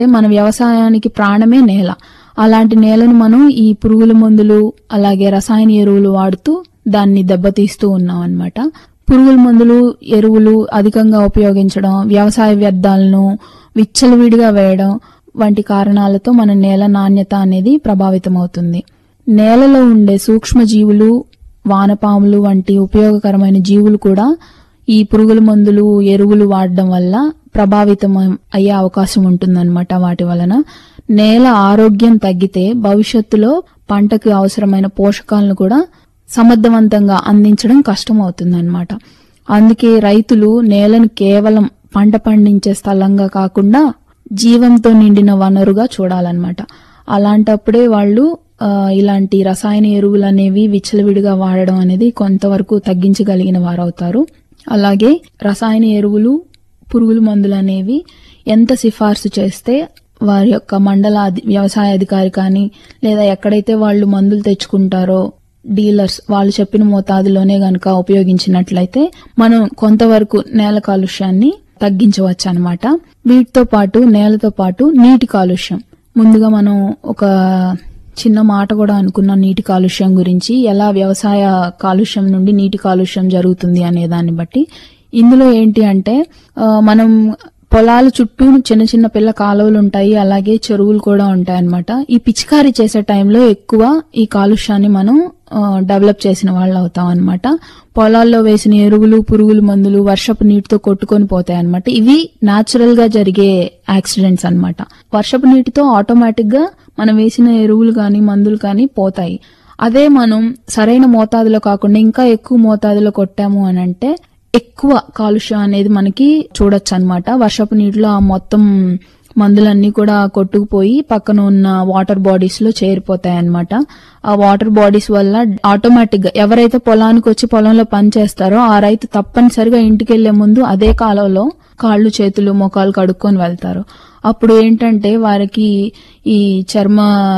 మన వ్యవసాయానికి ప్రాణమే నేల అలాంటి నేలను మనం ఈ పురుగుల మందులు అలాగే రసాయన ఎరువులు వాడుతూ దాన్ని దెబ్బతీస్తూ ఉన్నాం అన్నమాట పురుగుల మందులు ఎరువులు అధికంగా ఉపయోగించడం వ్యవసాయ వ్యర్థాలను విచ్చలవిడిగా వేయడం వంటి కారణాలతో మన నేల నాణ్యత అనేది ప్రభావితమవుతుంది నేలలో ఉండే సూక్ష్మజీవులు వానపాములు వంటి ఉపయోగకరమైన జీవులు కూడా ఈ పురుగుల మందులు ఎరువులు వాడడం వల్ల ప్రభావితం అయ్యే అవకాశం ఉంటుందన్నమాట వాటి వలన నేల ఆరోగ్యం తగ్గితే భవిష్యత్తులో పంటకు అవసరమైన పోషకాలను కూడా సమర్థవంతంగా అందించడం కష్టమవుతుందన్నమాట అందుకే రైతులు నేలను కేవలం పంట పండించే స్థలంగా కాకుండా జీవంతో నిండిన వనరుగా చూడాలన్నమాట అలాంటప్పుడే వాళ్ళు ఆ, ఇలాంటి రసాయన ఎరువులు అనేవి విచ్చలవిడిగా వాడడం అనేది కొంతవరకు తగ్గించగలిగిన వారవుతారు అలాగే రసాయన ఎరువులు పురుగుల మందులు అనేవి ఎంత సిఫార్సు చేస్తే వారి యొక్క మండల అధి- వ్యవసాయ అధికారి కానీ లేదా ఎక్కడైతే వాళ్ళు మందులు తెచ్చుకుంటారో డీలర్స్ వాళ్ళు చెప్పిన మోతాదులోనే గనక ఉపయోగించినట్లయితే మనం కొంతవరకు నేల కాలుష్యాన్ని తగ్గించవచ్చు అనమాట వీటితో పాటు నేలతో పాటు నీటి కాలుష్యం ముందుగా మనం ఒక చిన్న మాట కూడా అనుకున్నాం నీటి కాలుష్యం గురించి ఎలా వ్యవసాయ కాలుష్యం నుండి నీటి కాలుష్యం జరుగుతుంది అనే దాన్ని బట్టి ఇందులో ఏంటి అంటే ఆ, మనం పొలాల చుట్టూ చిన్న చిన్న పిల్ల కాలువలు ఉంటాయి అలాగే చెరువులు కూడా ఉంటాయి అన్నమాట ఈ పిచికారీ చేసే టైంలో ఎక్కువ ఈ కాలుష్యాన్ని మనం ఆ, డెవలప్ చేసిన వాళ్ళు అవుతాం అనమాట పొలాల్లో వేసిన ఎరువులు పురుగుల మందులు వర్షపు నీటితో కొట్టుకొని పోతాయి అనమాట ఇవి నాచురల్ గా జరిగే యాక్సిడెంట్స్ అన్నమాట వర్షపు నీటితో ఆటోమేటిక్ గా మనం వేసిన ఎరువులు కానీ మందులు కానీ పోతాయి అదే మనం సరైన మోతాదులో కాకుండా ఇంకా ఎక్కువ మోతాదులో కొట్టాము అని అంటే ఎక్కువ కాలుష్యం అనేది మనకి చూడొచ్చు అనమాట వర్షపు నీటిలో ఆ మొత్తం మందులన్నీ కూడా కొట్టుకుపోయి పక్కన ఉన్న వాటర్ బాడీస్ లో చేరిపోతాయి అన్నమాట ఆ వాటర్ బాడీస్ వల్ల ఆటోమేటిక్ గా ఎవరైతే పొలానికి వచ్చి పొలంలో పని చేస్తారో ఆ రైతు తప్పనిసరిగా ఇంటికి వెళ్లే ముందు అదే కాలంలో కాళ్ళు చేతులు మొఖాలు కడుక్కొని వెళ్తారు అప్పుడు ఏంటంటే వారికి ఈ చర్మ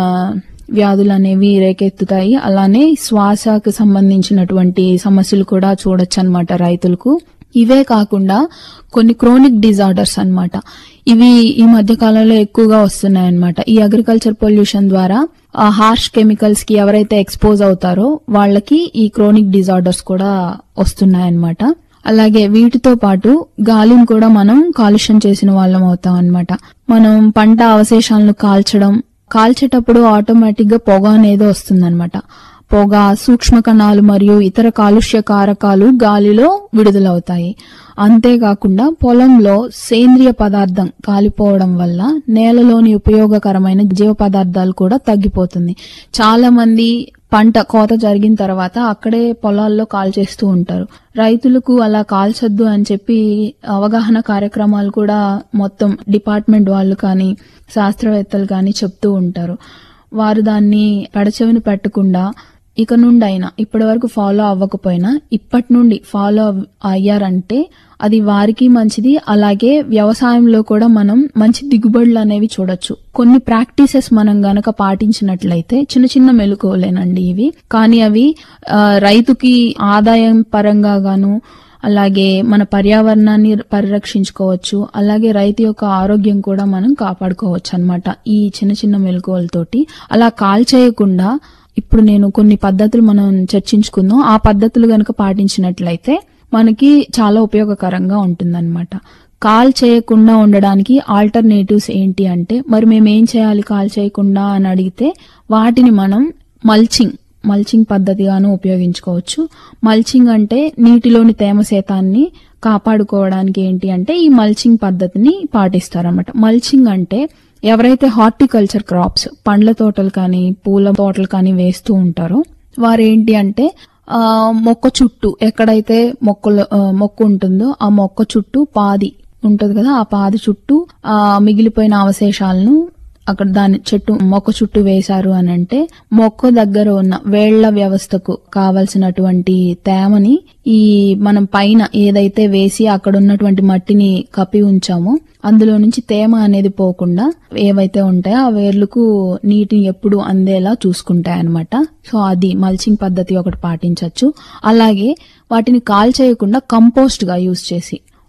వ్యాధులు అనేవి రేకెత్తుతాయి అలానే శ్వాసకు సంబంధించినటువంటి సమస్యలు కూడా చూడొచ్చు అనమాట రైతులకు ఇవే కాకుండా కొన్ని క్రోనిక్ డిజార్డర్స్ అన్నమాట ఇవి ఈ మధ్య కాలంలో ఎక్కువగా వస్తున్నాయి అన్నమాట ఈ అగ్రికల్చర్ పొల్యూషన్ ద్వారా ఆ హార్ష్ కెమికల్స్ కి ఎవరైతే ఎక్స్పోజ్ అవుతారో వాళ్ళకి ఈ క్రోనిక్ డిజార్డర్స్ కూడా వస్తున్నాయి అన్నమాట అలాగే వీటితో పాటు గాలిని కూడా మనం కాలుష్యం చేసిన వాళ్ళం అవుతాం అన్నమాట మనం పంట అవశేషాలను కాల్చడం కాల్చేటప్పుడు ఆటోమేటిక్ గా పొగ అనేది వస్తుందన్నమాట పొగ సూక్ష్మ కణాలు మరియు ఇతర కాలుష్య కారకాలు గాలిలో విడుదలవుతాయి అంతేకాకుండా పొలంలో సేంద్రియ పదార్థం కాలిపోవడం వల్ల నేలలోని ఉపయోగకరమైన జీవ పదార్థాలు కూడా తగ్గిపోతుంది చాలా మంది పంట కోత జరిగిన తర్వాత అక్కడే పొలాల్లో కాల్చేస్తూ ఉంటారు రైతులకు అలా కాల్చొద్దు అని చెప్పి అవగాహన కార్యక్రమాలు కూడా మొత్తం డిపార్ట్మెంట్ వాళ్ళు కానీ శాస్త్రవేత్తలు కానీ చెప్తూ ఉంటారు వారు దాన్ని పెడచెవిని పెట్టకుండా ఇక నుండి అయినా ఇప్పటి వరకు ఫాలో అవ్వకపోయినా ఇప్పటి నుండి ఫాలో అయ్యారంటే అది వారికి మంచిది అలాగే వ్యవసాయంలో కూడా మనం మంచి దిగుబడులు అనేవి చూడొచ్చు కొన్ని ప్రాక్టీసెస్ మనం గనక పాటించినట్లయితే చిన్న చిన్న మెలకువలేనండి ఇవి కానీ అవి ఆ, రైతుకి ఆదాయం పరంగా గాను అలాగే మన పర్యావరణాన్ని పరిరక్షించుకోవచ్చు అలాగే రైతు యొక్క ఆరోగ్యం కూడా మనం కాపాడుకోవచ్చు అన్నమాట ఈ చిన్న చిన్న మెలకువలతోటి అలా కాల్ చేయకుండా ఇప్పుడు నేను కొన్ని పద్ధతులు మనం చర్చించుకుందాం ఆ పద్ధతులు గనక పాటించినట్లయితే మనకి చాలా ఉపయోగకరంగా ఉంటుందన్నమాట కాల్ చేయకుండా ఉండడానికి ఆల్టర్నేటివ్స్ ఏంటి అంటే మరి మేము ఏం చేయాలి కాల్ చేయకుండా అని అడిగితే వాటిని మనం మల్చింగ్ మల్చింగ్ పద్ధతిగాను ఉపయోగించుకోవచ్చు మల్చింగ్ అంటే నీటిలోని తేమ శాతాన్ని కాపాడుకోవడానికి ఏంటి అంటే ఈ మల్చింగ్ పద్ధతిని పాటిస్తారన్నమాట మల్చింగ్ అంటే ఎవరైతే హార్టికల్చర్ క్రాప్స్ పండ్ల తోటలు కానీ పూల తోటలు కానీ వేస్తూ ఉంటారో వారు ఏంటి అంటే ఆ మొక్క చుట్టూ ఎక్కడైతే మొక్కలు ఆ, మొక్క ఉంటుందో ఆ మొక్క చుట్టూ పాది ఉంటది కదా ఆ పాది చుట్టూ ఆ మిగిలిపోయిన అవశేషాలను అక్కడ దాని చెట్టు మొక్క చుట్టూ వేశారు అని అంటే మొక్క దగ్గర ఉన్న వేళ్ల వ్యవస్థకు కావలసినటువంటి తేమని ఈ మనం పైన ఏదైతే వేసి అక్కడ ఉన్నటువంటి మట్టిని కప్పి ఉంచామో అందులో నుంచి తేమ అనేది పోకుండా ఏవైతే ఉంటాయో ఆ వేర్లకు నీటిని ఎప్పుడు అందేలా చూసుకుంటాయి అన్నమాట సో అది మల్చింగ్ పద్ధతి ఒకటి పాటించవచ్చు అలాగే వాటిని కాల్ చేయకుండా కంపోస్ట్ గా యూజ్ చేసి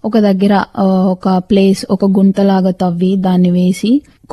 ఒక దగ్గర ఆ, ఒక ప్లేస్ ఒక గుంతలాగా తవ్వి దాన్ని వేసి